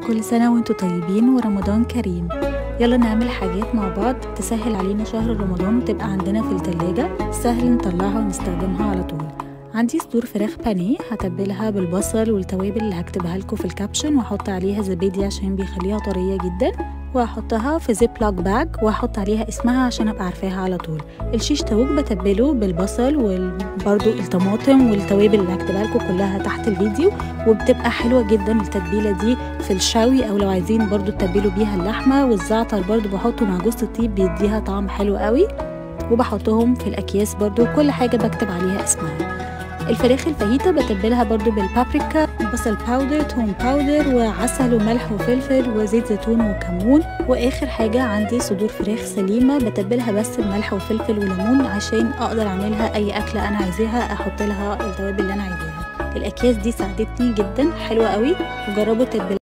كل سنة وانتوا طيبين ورمضان كريم يلا نعمل حاجات مع بعض تسهل علينا شهر رمضان وتبقى عندنا في التلاجة سهل نطلعها ونستخدمها على طول عندي صدور فراخ بانيه هتبلها بالبصل والتوابل اللي هكتبها لكم في الكابشن واحط عليها زبادي عشان بيخليها طريه جدا وهحطها في زيب لوك باج واحط عليها اسمها عشان ابقى عارفاها على طول الشيش تاووك بتبله بالبصل وبرده الطماطم والتوابل اللي هكتبها لكم كلها تحت الفيديو وبتبقى حلوه جدا التتبيله دي في الشاوي او لو عايزين برده تتبلوا بيها اللحمه والزعتر برده بحطه مع جوز الطيب بيديها طعم حلو قوي وبحطهم في الاكياس برده كل حاجه بكتب عليها اسمها الفراخ الفاهيتا بتبلها برضو بالبابريكا بصل باودر توم باودر وعسل وملح وفلفل وزيت زيتون وكمون واخر حاجه عندي صدور فراخ سليمه بتبلها بس بملح وفلفل وليمون عشان اقدر اعملها اي اكله انا عايزاها احط لها التوابل اللي انا عايزاها الاكياس دي ساعدتني جدا حلوه قوي وجربوا تتبلها